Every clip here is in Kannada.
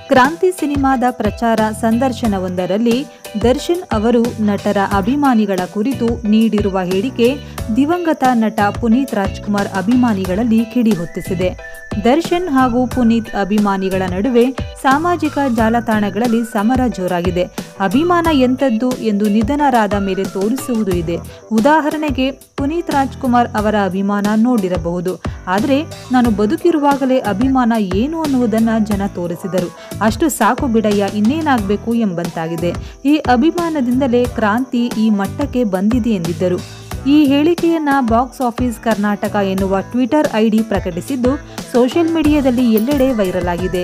ಕ್ರಾಂತಿ ಸಿನಿಮಾದ ಪ್ರಚಾರ ಸಂದರ್ಶನವೊಂದರಲ್ಲಿ ದರ್ಶನ್ ಅವರು ನಟರ ಅಭಿಮಾನಿಗಳ ಕುರಿತು ನೀಡಿರುವ ಹೇಳಿಕೆ ದಿವಂಗತ ನಟ ಪುನೀತ್ ರಾಜ್ಕುಮಾರ್ ಅಭಿಮಾನಿಗಳಲ್ಲಿ ಕಿಡಿ ಹೊತ್ತಿಸಿದೆ ದರ್ಶನ್ ಹಾಗೂ ಪುನೀತ್ ಅಭಿಮಾನಿಗಳ ನಡುವೆ ಸಾಮಾಜಿಕ ಜಾಲತಾಣಗಳಲ್ಲಿ ಸಮರ ಜೋರಾಗಿದೆ ಅಭಿಮಾನ ಎಂಥದ್ದು ಎಂದು ನಿಧನರಾದ ಮೇಲೆ ತೋರಿಸುವುದು ಇದೆ ಉದಾಹರಣೆಗೆ ಪುನೀತ್ ರಾಜ್ಕುಮಾರ್ ಅವರ ಅಭಿಮಾನ ನೋಡಿರಬಹುದು ಆದರೆ ನಾನು ಬದುಕಿರುವಾಗಲೇ ಅಭಿಮಾನ ಏನು ಅನ್ನುವುದನ್ನು ಜನ ತೋರಿಸಿದರು ಅಷ್ಟು ಸಾಕು ಬಿಡಯ್ಯ ಇನ್ನೇನಾಗಬೇಕು ಎಂಬಂತಾಗಿದೆ ಈ ಅಭಿಮಾನದಿಂದಲೇ ಕ್ರಾಂತಿ ಈ ಮಟ್ಟಕ್ಕೆ ಬಂದಿದೆ ಎಂದಿದ್ದರು ಈ ಹೇಳಿಕೆಯನ್ನ ಬಾಕ್ಸ್ ಆಫೀಸ್ ಕರ್ನಾಟಕ ಎನ್ನುವ ಟ್ವಿಟರ್ ಐಡಿ ಪ್ರಕಟಿಸಿದ್ದು ಸೋಷಿಯಲ್ ಮೀಡಿಯಾದಲ್ಲಿ ಎಲ್ಲೆಡೆ ವೈರಲ್ ಆಗಿದೆ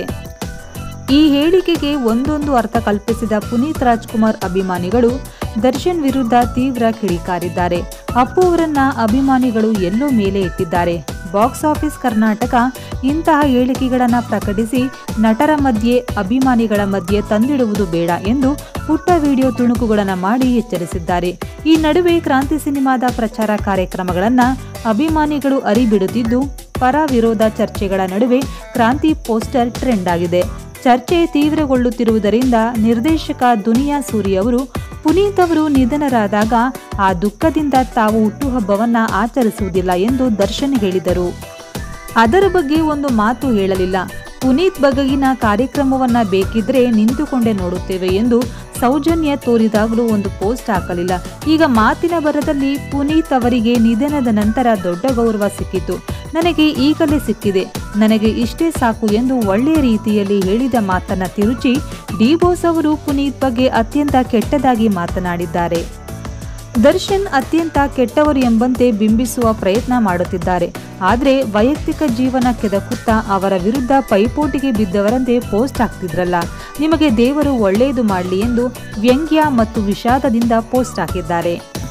ಈ ಹೇಳಿಕೆಗೆ ಒಂದೊಂದು ಅರ್ಥ ಕಲ್ಪಿಸಿದ ಪುನೀತ್ ರಾಜ್ಕುಮಾರ್ ಅಭಿಮಾನಿಗಳು ದರ್ಶನ್ ವಿರುದ್ಧ ತೀವ್ರ ಕಿಡಿಕಾರಿದ್ದಾರೆ ಅಪ್ಪು ಅವರನ್ನ ಅಭಿಮಾನಿಗಳು ಎಲ್ಲೋ ಮೇಲೆ ಇಟ್ಟಿದ್ದಾರೆ ಬಾಕ್ಸ್ ಆಫೀಸ್ ಕರ್ನಾಟಕ ಇಂತಹ ಹೇಳಿಕೆಗಳನ್ನು ಪ್ರಕಟಿಸಿ ನಟರ ಮಧ್ಯೆ ಅಭಿಮಾನಿಗಳ ಮಧ್ಯೆ ತಂದಿಡುವುದು ಬೇಡ ಎಂದು ಪುಟ್ಟ ವಿಡಿಯೋ ತುಣುಕುಗಳನ್ನು ಮಾಡಿ ಎಚ್ಚರಿಸಿದ್ದಾರೆ ಈ ನಡುವೆ ಕ್ರಾಂತಿ ಸಿನಿಮಾದ ಪ್ರಚಾರ ಕಾರ್ಯಕ್ರಮಗಳನ್ನು ಅಭಿಮಾನಿಗಳು ಅರಿಬಿಡುತ್ತಿದ್ದು ಪರ ವಿರೋಧ ಚರ್ಚೆಗಳ ನಡುವೆ ಕ್ರಾಂತಿ ಪೋಸ್ಟರ್ ಟ್ರೆಂಡ್ ಆಗಿದೆ ಚರ್ಚೆ ತೀವ್ರಗೊಳ್ಳುತ್ತಿರುವುದರಿಂದ ನಿರ್ದೇಶಕ ದುನಿಯಾ ಸೂರಿ ಅವರು ಪುನೀತ್ ಅವರು ನಿಧನರಾದಾಗ ಆ ದುಃಖದಿಂದ ತಾವು ಹುಟ್ಟುಹಬ್ಬವನ್ನ ಆಚರಿಸುವುದಿಲ್ಲ ಎಂದು ದರ್ಶನ್ ಹೇಳಿದರು ಅದರ ಬಗ್ಗೆ ಒಂದು ಮಾತು ಹೇಳಲಿಲ್ಲ ಪುನೀತ್ ಬಗೆಗಿನ ಕಾರ್ಯಕ್ರಮವನ್ನ ಬೇಕಿದ್ರೆ ನಿಂತುಕೊಂಡೇ ನೋಡುತ್ತೇವೆ ಎಂದು ಸೌಜನ್ಯ ತೋರಿದಾಗಲೂ ಒಂದು ಪೋಸ್ಟ್ ಹಾಕಲಿಲ್ಲ ಈಗ ಮಾತಿನ ಬರದಲ್ಲಿ ಪುನೀತ್ ಅವರಿಗೆ ನಿಧನದ ನಂತರ ದೊಡ್ಡ ಗೌರವ ಸಿಕ್ಕಿತು ನನಗೆ ಈಗಲೇ ಸಿಕ್ಕಿದೆ ನನಗೆ ಇಷ್ಟೇ ಸಾಕು ಎಂದು ಒಳ್ಳೆಯ ರೀತಿಯಲ್ಲಿ ಹೇಳಿದ ಮಾತನ್ನ ತಿರುಚಿ ಡಿ ಬೋಸ್ ಅವರು ಪುನೀತ್ ಬಗ್ಗೆ ಅತ್ಯಂತ ಕೆಟ್ಟದಾಗಿ ಮಾತನಾಡಿದ್ದಾರೆ ದರ್ಶನ್ ಅತ್ಯಂತ ಕೆಟ್ಟವರು ಎಂಬಂತೆ ಬಿಂಬಿಸುವ ಪ್ರಯತ್ನ ಮಾಡುತ್ತಿದ್ದಾರೆ ಆದರೆ ವೈಯಕ್ತಿಕ ಜೀವನ ಕೆದಕುತ್ತಾ ಅವರ ವಿರುದ್ಧ ಪೈಪೋಟಿಗೆ ಬಿದ್ದವರಂತೆ ಪೋಸ್ಟ್ ಹಾಕ್ತಿದ್ರಲ್ಲ ನಿಮಗೆ ದೇವರು ಒಳ್ಳೆಯದು ಮಾಡಲಿ ಎಂದು ವ್ಯಂಗ್ಯ ಮತ್ತು ವಿಷಾದದಿಂದ ಪೋಸ್ಟ್ ಹಾಕಿದ್ದಾರೆ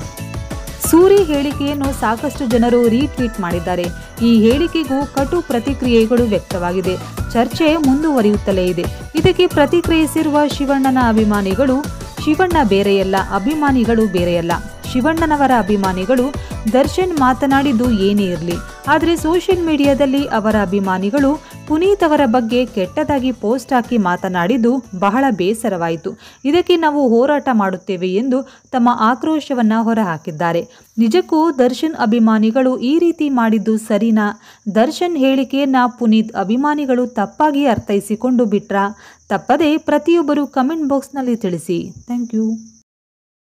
ಸೂರಿ ಹೇಳಿಕೆಯನ್ನು ಸಾಕಷ್ಟು ಜನರು ರೀಟ್ವೀಟ್ ಮಾಡಿದ್ದಾರೆ ಈ ಹೇಳಿಕೆಗೂ ಕಟು ಪ್ರತಿಕ್ರಿಯೆಗಳು ವ್ಯಕ್ತವಾಗಿದೆ ಚರ್ಚೆ ಮುಂದುವರಿಯುತ್ತಲೇ ಇದೆ ಇದಕ್ಕೆ ಪ್ರತಿಕ್ರಿಯಿಸಿರುವ ಶಿವಣ್ಣನ ಅಭಿಮಾನಿಗಳು ಶಿವಣ್ಣ ಬೇರೆಯಲ್ಲ ಅಭಿಮಾನಿಗಳು ಬೇರೆಯಲ್ಲ ಶಿವಣ್ಣನವರ ಅಭಿಮಾನಿಗಳು ದರ್ಶನ್ ಮಾತನಾಡಿದ್ದು ಏನೇ ಇರಲಿ ಆದರೆ ಸೋಷಿಯಲ್ ಮೀಡಿಯಾದಲ್ಲಿ ಅವರ ಅಭಿಮಾನಿಗಳು ಪುನೀತ್ ಅವರ ಬಗ್ಗೆ ಕೆಟ್ಟದಾಗಿ ಪೋಸ್ಟ್ ಹಾಕಿ ಮಾತನಾಡಿದ್ದು ಬಹಳ ಬೇಸರವಾಯಿತು ಇದಕ್ಕೆ ನಾವು ಹೋರಾಟ ಮಾಡುತ್ತೇವೆ ಎಂದು ತಮ್ಮ ಆಕ್ರೋಶವನ್ನ ಹೊರಹಾಕಿದ್ದಾರೆ ನಿಜಕ್ಕೂ ದರ್ಶನ್ ಅಭಿಮಾನಿಗಳು ಈ ರೀತಿ ಮಾಡಿದ್ದು ಸರಿನಾ ದರ್ಶನ್ ಹೇಳಿಕೆಯನ್ನ ಪುನೀತ್ ಅಭಿಮಾನಿಗಳು ತಪ್ಪಾಗಿ ಅರ್ಥೈಸಿಕೊಂಡು ಬಿಟ್ರಾ ತಪ್ಪದೇ ಪ್ರತಿಯೊಬ್ಬರು ಕಮೆಂಟ್ ಬಾಕ್ಸ್ನಲ್ಲಿ ತಿಳಿಸಿ ಥ್ಯಾಂಕ್ ಯು